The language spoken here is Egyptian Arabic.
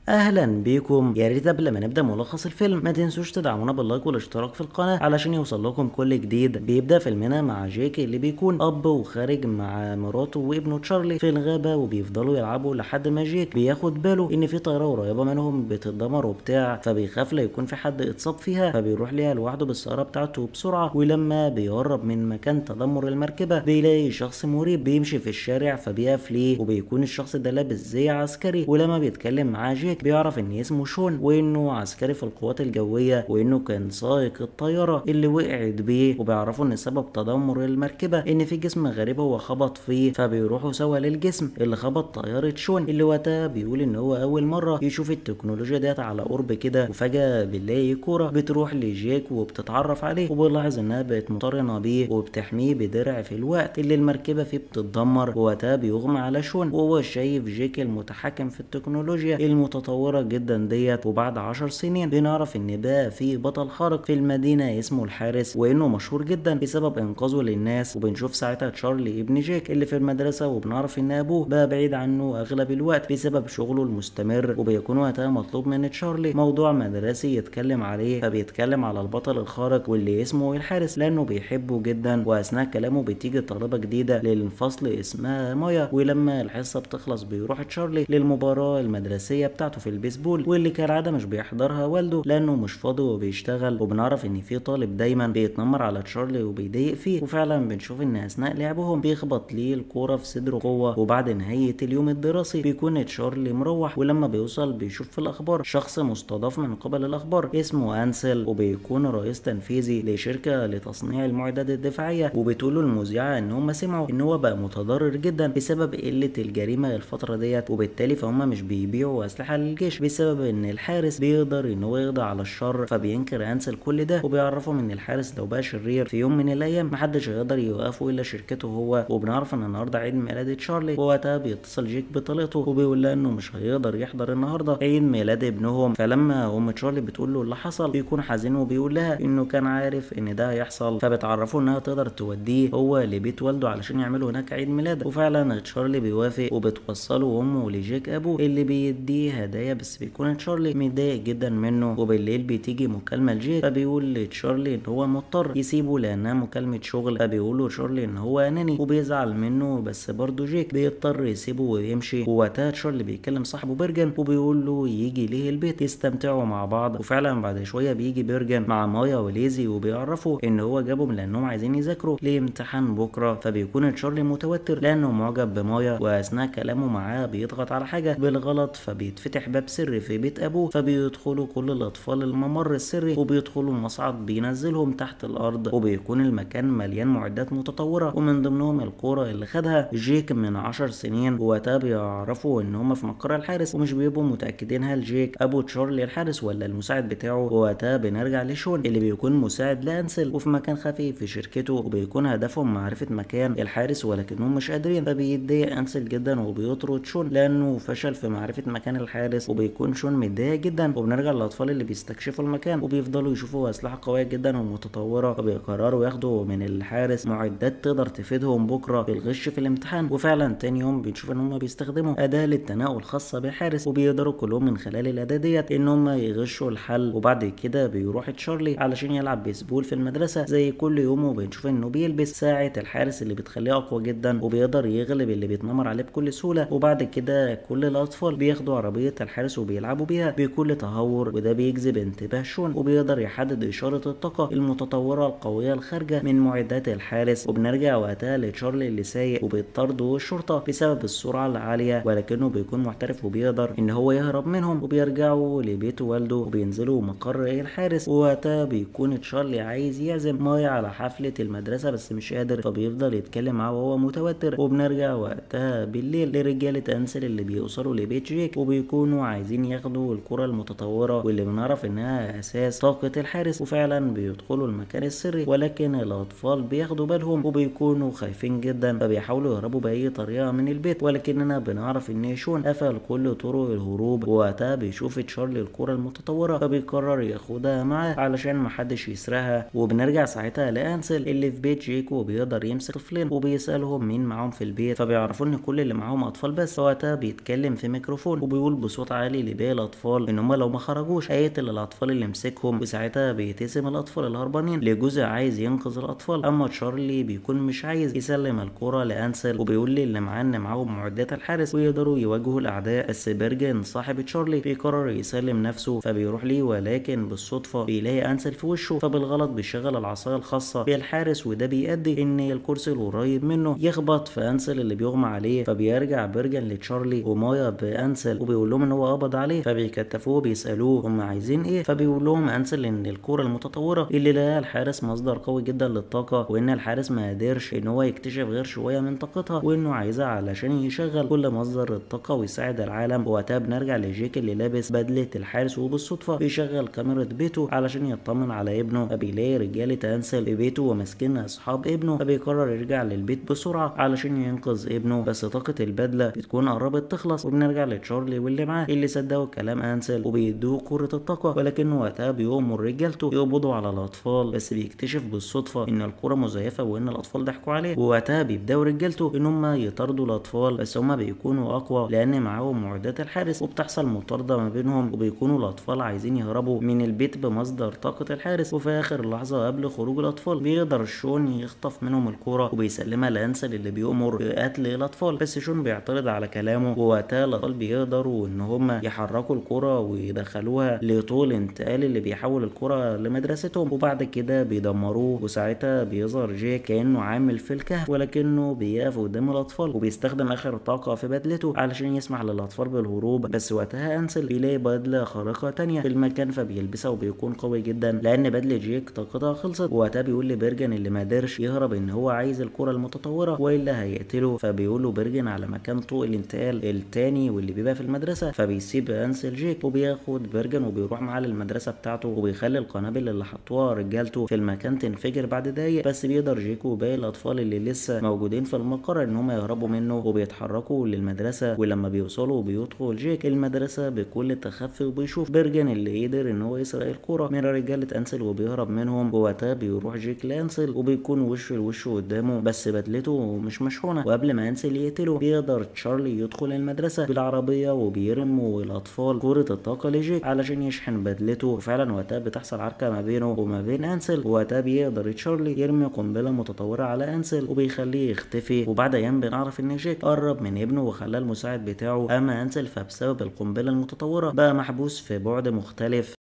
اهلا بيكم يا ريت قبل ما نبدا ملخص الفيلم ما تنسوش تدعمونا باللايك والاشتراك في القناه علشان يوصل لكم كل جديد بيبدا فيلمنا مع جيك اللي بيكون اب وخارج مع مراته وابنه تشارلي في الغابه وبيفضلوا يلعبوا لحد ما جيك بياخد باله ان في طياره قريبه منهم بتتدمر وبتاع فبيخاف لا يكون في حد اتصاب فيها فبيروح ليها لوحده بالسياره بتاعته بسرعه ولما بيقرب من مكان تدمر المركبه بيلاقي شخص مريب بيمشي في الشارع فبيقف ليه وبيكون الشخص ده لابس زي عسكري ولما بيتكلم معاه جيك بيعرف ان اسمه شون وانه عسكري في القوات الجويه وانه كان سائق الطياره اللي وقعت بيه وبيعرفوا ان سبب تدمر المركبه ان في جسم غريب هو خبط فيه فبيروحوا سوا للجسم اللي خبط طياره شون اللي وقتها بيقول ان هو اول مره يشوف التكنولوجيا ديت على قرب كده وفجاه بنلاقي كوره بتروح لجيك وبتتعرف عليه وبيلاحظ انها بقت مقترنه بيه وبتحميه بدرع في الوقت اللي المركبه فيه بتتدمر ووقتها بيغمى على شون وهو شايف جيك المتحكم في التكنولوجيا المتطوره جدا ديت وبعد عشر سنين بنعرف ان بقى في بطل خارق في المدينه اسمه الحارس وانه مشهور جدا بسبب انقاذه للناس وبنشوف ساعتها تشارلي ابن جيك اللي في المدرسه وبنعرف ان ابوه بقى بعيد عنه اغلب الوقت بسبب شغله المستمر وبيكون وقتها مطلوب من تشارلي موضوع مدرسي يتكلم عليه فبيتكلم على البطل الخارق واللي اسمه الحارس لانه بيحبه جدا واثناء كلامه بتيجي طالبه جديده للفصل اسمها مايا ولما الحصه بتخلص بيروح تشارلي للمباراه المدرسيه بتاعته في البيسبول واللي كالعاده مش بيحضرها والده لانه مش فاضي وبيشتغل وبنعرف ان في طالب دايما بيتنمر على تشارلي وبيضايق فيه وفعلا بنشوف ان اثناء لعبهم بيخبط ليه الكوره في صدره قوه وبعد نهايه اليوم الدراسي بيكون تشارلي مروح ولما بيوصل بيشوف في الاخبار شخص مستضاف من قبل الاخبار اسمه انسل وبيكون رئيس تنفيذي لشركه لتصنيع المعدات الدفاعيه وبتقول المذيعه ان هم سمعوا ان هو بقى متضرر جدا بسبب قله الجريمه الفتره ديت وبالتالي فهم مش بيبيعوا اسلحه للجيش بسبب ان الحارس بيقدر ان هو يقضي على الشر فبينكر انسل كل ده وبيعرفهم ان الحارس لو بقى شرير في يوم من الايام محدش هيقدر يوقفه الا شركته هو وبنعرف ان النهارده عيد ميلاد تشارلي ووقتها بيتصل جيك بطليقته وبيقول لها انه مش هيقدر يحضر النهارده عيد ميلاد ابنهم فلما ام تشارلي بتقول له اللي حصل بيكون حزين وبيقول لها انه كان عارف ان ده هيحصل فبتعرفه انها تقدر توديه هو لبيت والده علشان يعملوا هناك عيد ميلاد وفعلا تشارلي بيوافق وبتوصله امه لجيك ابوه اللي بيديه هدايا بس بيكون تشارلي متضايق جدا منه وبالليل بتيجي مكالمه لجيك فبيقول لتشارلي ان هو مضطر يسيبه لانها مكالمه شغل فبيقول له تشارلي ان هو اناني وبيزعل منه بس برضه جيك بيضطر يسيبه ويمشي ووقتها تشارلي بيكلم صاحبه بيرجن وبيقول له يجي ليه البيت يستمتعوا مع بعض وفعلا بعد شويه بيجي بيرجن مع مايا وليزي وبيعرفوا ان هو جابهم لانهم عايزين يذاكروا لامتحان بكره فبيكون تشارلي متوتر لانه معجب بمايا واثناء كلامه معاه بيضغط على حاجه بالغلط فبيتفتح باب سري في بيت ابوه فبيدخلوا كل الاطفال الممر السري وبيدخلوا مصعد بينزلهم تحت الارض وبيكون المكان مليان معدات متطوره ومن ضمنهم الكوره اللي خدها جيك من عشر سنين ووقتها بيعرفوا ان هم في مقر الحارس ومش بيبقوا متاكدين هل جيك ابو تشارلي الحارس ولا المساعد بتاعه ووقتها بنرجع لشون اللي بيكون مساعد لانسل وفي مكان خفي في شركته وبيكون هدفهم معرفه مكان الحارس ولكنهم مش قادرين فبيتضايق انسل جدا وبيطرد شون لانه فشل في معرفه مكان الحارس وبيكون شون متضايق جدا وبنرجع للاطفال اللي بيستكشفوا المكان وبيفضلوا يشوفوا اسلحه قويه جدا ومتطوره وبيقرروا ياخدوا من الحارس معدات تقدر تفيدهم بكره بالغش في الامتحان وفعلا تاني يوم بنشوف ان هم بيستخدموا اداه للتناول خاصه بالحارس وبيقدروا كلهم من خلال الاداه ديت ان هم يغشوا الحل وبعد كده بيروح تشارلي علشان يلعب بيسبول في المدرسه زي كل يوم وبنشوف انه بيلبس ساعه الحارس اللي بتخليه اقوى جدا وبيقدر يغلب اللي بيتنمر عليه بكل سهوله وبعد كده كل الاطفال بياخدوا عربيه الحارس وبيلعبوا بيها بكل تهور وده بيجذب انتباه شون وبيقدر يحدد اشاره الطاقه المتطوره القويه الخارجه من معدات الحارس وبنرجع وقتها لتشارلي اللي سايق وبيطرده الشرطه بسبب السرعه العاليه ولكنه بيكون محترف وبيقدر ان هو يهرب منهم وبيرجعوا لبيت والده وبينزلوا مقر الحارس ووقتها بيكون تشارلي عايز يعزم مايا على حفله المدرسه بس مش قادر فبيفضل يتكلم معاه وهو متوتر وبنرجع وقتها بالليل لرجاله انسل اللي بيوصلوا لبيت جيك وبيكونوا عايزين ياخدوا الكره المتطوره واللي بنعرف انها اساس طاقه الحارس وفعلا بيدخلوا المكان السري ولكن الاطفال بياخدوا بالهم وبيكونوا خايفين جدا فبيحاولوا يهربوا باي طريقه من البيت ولكننا بنعرف ان شون قفل كل طرق الهروب ووقتها بيشوف تشارلي الكره المتطوره فبيقرر ياخدها معاه علشان محدش يسرقها وبنرجع ساعتها لانسل اللي في بيت جيك وبيقدر يمسك طفلين وبيسالهم مين معاهم في البيت فبيعرفوا ان كل اللي معاهم اطفال بس وقتها بيتكلم في ميكروفون وبيقول بصوت عالي لباقي الاطفال ان هم لو ما خرجوش هيقتل الاطفال اللي مسكهم وساعتها بيتسم الاطفال الهربانين لجزء عايز ينقذ الاطفال اما تشارلي بيكون مش عايز يسلم الكرة لانسل وبيقول لي اللي معاه ان معاهم معدات الحارس ويقدروا يواجهوا الاعداء بس بيرجن صاحب تشارلي بيقرر يسلم نفسه فبيروح ليه ولكن بالصدفة بيلاقي انسل في وشه فبالغلط بيشغل العصاية الخاصة بالحارس وده بيؤدي ان الكرسي القريب منه يخبط في انسل اللي بيغمى عليه فبيرجع بيرجن لتشارلي ومايا بانسل وبيقول لهم ان هو قبض عليه فبيكتفوه بيسالوه هم عايزين ايه فبيقول لهم انسل ان الكوره المتطوره اللي لقاها الحارس مصدر قوي جدا للطاقه وان الحارس ما قدرش ان هو يكتشف غير شويه من طاقتها وانه عايزها علشان يشغل كل مصدر الطاقه ويساعد العالم وقتها بنرجع لجيك اللي لابس بدله الحارس وبالصدفه بيشغل كاميرا بيته علشان يطمن على ابنه فبيلاقي رجاله انسل في بيته وماسكين اصحاب ابنه فبيقرر يرجع للبيت بسرعه علشان ينقذ ابنه بس طاقه البدله بتكون قربت تخلص وبنرجع لتشارلي واللي معاه اللي صدقوا كلام انسل وبيدوه كرة الطاقة ولكنه وقتها بيؤمر رجالته يقبضوا على الاطفال بس بيكتشف بالصدفة ان الكرة مزيفة وان الاطفال ضحكوا عليه ووقتها بيبداوا رجالته ان هم يطاردوا الاطفال بس هم بيكونوا اقوى لان معاهم معدات الحارس وبتحصل مطاردة ما بينهم وبيكونوا الاطفال عايزين يهربوا من البيت بمصدر طاقة الحارس وفي اخر لحظة قبل خروج الاطفال بيقدر شون يخطف منهم الكرة وبيسلمها لانسل اللي بيؤمر بقتل الاطفال بس شون بيعترض على كلامه ووقتها الاطفال بيقدروا ان هم يحركوا الكرة ويدخلوها لطول انتقال اللي بيحول الكرة لمدرستهم وبعد كده بيدمروه وساعتها بيظهر جاك كانه عامل في الكهف ولكنه بيقف قدام الاطفال وبيستخدم اخر طاقة في بدلته علشان يسمح للاطفال بالهروب بس وقتها انسل بيلاقي بدلة خارقة تانية في المكان فبيلبسها وبيكون قوي جدا لان بدلة جيك طاقتها خلصت ووقتها بيقول لبرجن اللي ما قدرش يهرب ان هو عايز الكرة المتطورة والا هيقتله فبيقول له برجن على مكان طوق الانتقال التاني واللي بيبقى في المدرسة فبيسيب انسل جيك وبياخد برجن وبيروح معاه للمدرسة بتاعته وبيخلي القنابل اللي حطوها رجالته في المكان تنفجر بعد دقايق بس بيقدر جيك وباقي الاطفال اللي لسه موجودين في المقر ان هم يهربوا منه وبيتحركوا للمدرسة ولما بيوصلوا وبيدخل جيك المدرسة بكل تخفي وبيشوف برجن اللي قدر ان هو يسرق الكرة من رجالة انسل وبيهرب منهم ووقتها بيروح جيك لانسل وبيكون وشه لوشه قدامه بس بدلته مش مشحونة وقبل ما انسل يقتله بيقدر تشارلي يدخل المدرسة بالعربية وبيرموا الاطفال كرة الطاقة لجيك علشان يشحن بدلته وفعلا وقتها بتحصل عركة ما بينه وما بين انسل ووقتها بيقدر تشارلي يرمي قنبلة متطورة على انسل وبيخليه يختفي وبعد ايام بنعرف ان جيك قرب من ابنه وخلاه المساعد بتاعه اما انسل فبسبب القنبلة المتطورة بقى محبوس في بعد مختلف